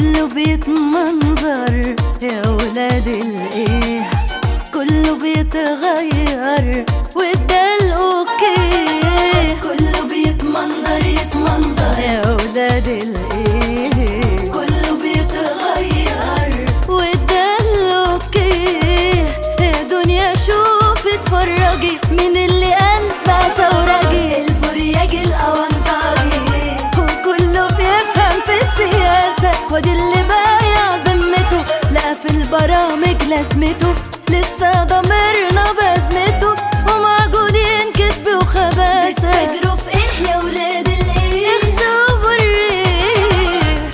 كله بيتمنظر يا ولاد الايه كله بيتغير وده الاوكي كله بيتمنظر يتمنظر يا ولاد الايه كله بيتغير وده الاوكي يا دنيا شوف اتفرجي من اللي قلبها ثورجي الفرياج الاونطاجي وكله بيفهم في السياسة ودي اللي بايع ذمته لا في البرامج لازمته لسه ضميرنا بازمته وموجودين كذب وخباثة بتجروا في ايه يا ولاد الايه اخزوا بالريح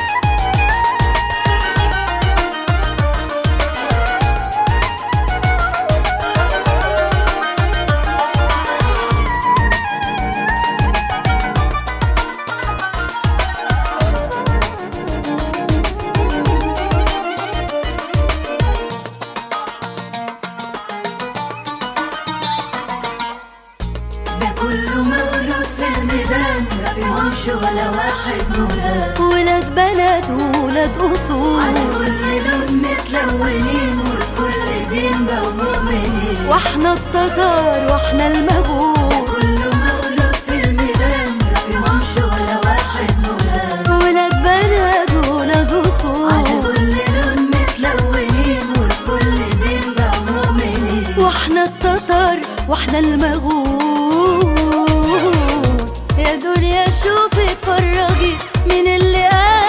ده كله مولود في الميدان ما فيهمش ولا واحد مولاد ولاد بلد وولاد اصول على كل لون متلونين والكل دين بقوا مؤمنين واحنا التتار واحنا المغول كله مولود في الميدان ما فيهمش ولا واحد مولاد ولاد بلد وولاد على اصول كل لون متلونين والكل دين بقوا مؤمنين واحنا التتار واحنا المغول يا دنيا شوفي اتفرجي من اللي قال